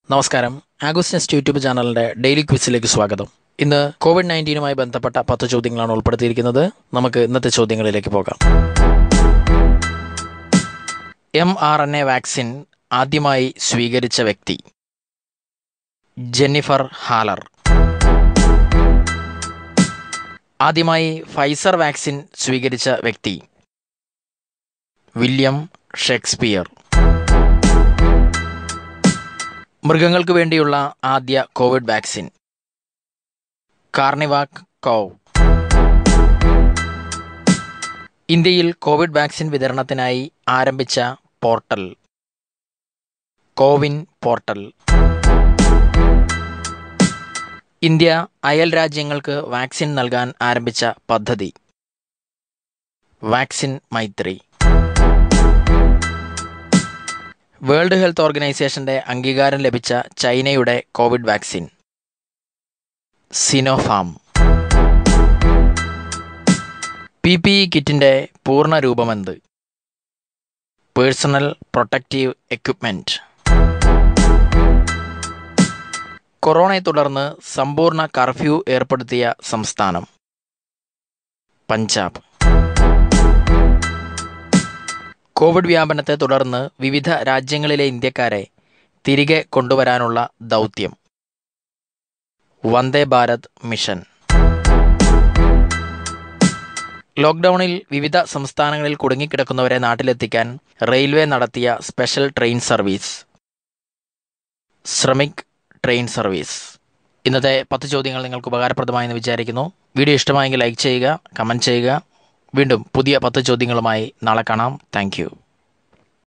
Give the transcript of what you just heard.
നമസ്കാരം ആഗോസ്റ്റൻസ് യൂട്യൂബ് ചാനലിന്റെ ഡെയിലി ക്വിസിലേക്ക് സ്വാഗതം ഇന്ന് കോവിഡ് നയൻറ്റീനുമായി ബന്ധപ്പെട്ട പത്ത് ചോദ്യങ്ങളാണ് ഉൾപ്പെടുത്തിയിരിക്കുന്നത് നമുക്ക് ഇന്നത്തെ ചോദ്യങ്ങളിലേക്ക് പോകാം M R N A vaccine ആദ്യമായി സ്വീകരിച്ച വ്യക്തി ജെന്നിഫർ ഹാലർ ആദ്യമായി ഫൈസർ വാക്സിൻ സ്വീകരിച്ച വ്യക്തി വില്യം ഷേക്സ്പിയർ മൃഗങ്ങൾക്ക് വേണ്ടിയുള്ള ആദ്യ കോവിഡ് വാക്സിൻ കാർണിവാക് കൗ ഇന്ത്യയിൽ കോവിഡ് വാക്സിൻ വിതരണത്തിനായി ആരംഭിച്ച പോർട്ടൽ കോവിൻ പോർട്ടൽ ഇന്ത്യ അയൽ രാജ്യങ്ങൾക്ക് വാക്സിൻ നൽകാൻ ആരംഭിച്ച പദ്ധതി വാക്സിൻ മൈത്രി വേൾഡ് ഹെൽത്ത് ഓർഗനൈസേഷന്റെ അംഗീകാരം ലഭിച്ച ചൈനയുടെ Covid vaccine Sinopharm P P E കിറ്റിന്റെ പൂർണ്ണ രൂപമെന്ത് പേഴ്സണൽ പ്രൊട്ടക്റ്റീവ് എക്യുപ്മെന്റ് കൊറോണയെ തുടർന്ന് സമ്പൂർണ്ണ കർഫ്യൂ ഏർപ്പെടുത്തിയ സംസ്ഥാനം പഞ്ചാബ് കോവിഡ് വ്യാപനത്തെ തുടർന്ന് വിവിധ രാജ്യങ്ങളിലെ ഇന്ത്യക്കാരെ തിരികെ കൊണ്ടുവരാനുള്ള ദൗത്യം വന്ദേ ഭാരത് മിഷൻ ലോക്ക്ഡൌണിൽ വിവിധ സംസ്ഥാനങ്ങളിൽ കുടുങ്ങിക്കിടക്കുന്നവരെ നാട്ടിലെത്തിക്കാൻ റെയിൽവേ നടത്തിയ special train service Shramik train service ഇന്നത്തെ പത്ത് ചോദ്യങ്ങൾ നിങ്ങൾക്ക് ഉപകാരപ്രദമായെന്ന് വിചാരിക്കുന്നു വീഡിയോ ഇഷ്ടമായെങ്കിൽ ലൈക്ക് ചെയ്യുക കമൻറ്റ് ചെയ്യുക വീണ്ടും പുതിയ പത്ത് ചോദ്യങ്ങളുമായി നാളെ കാണാം താങ്ക്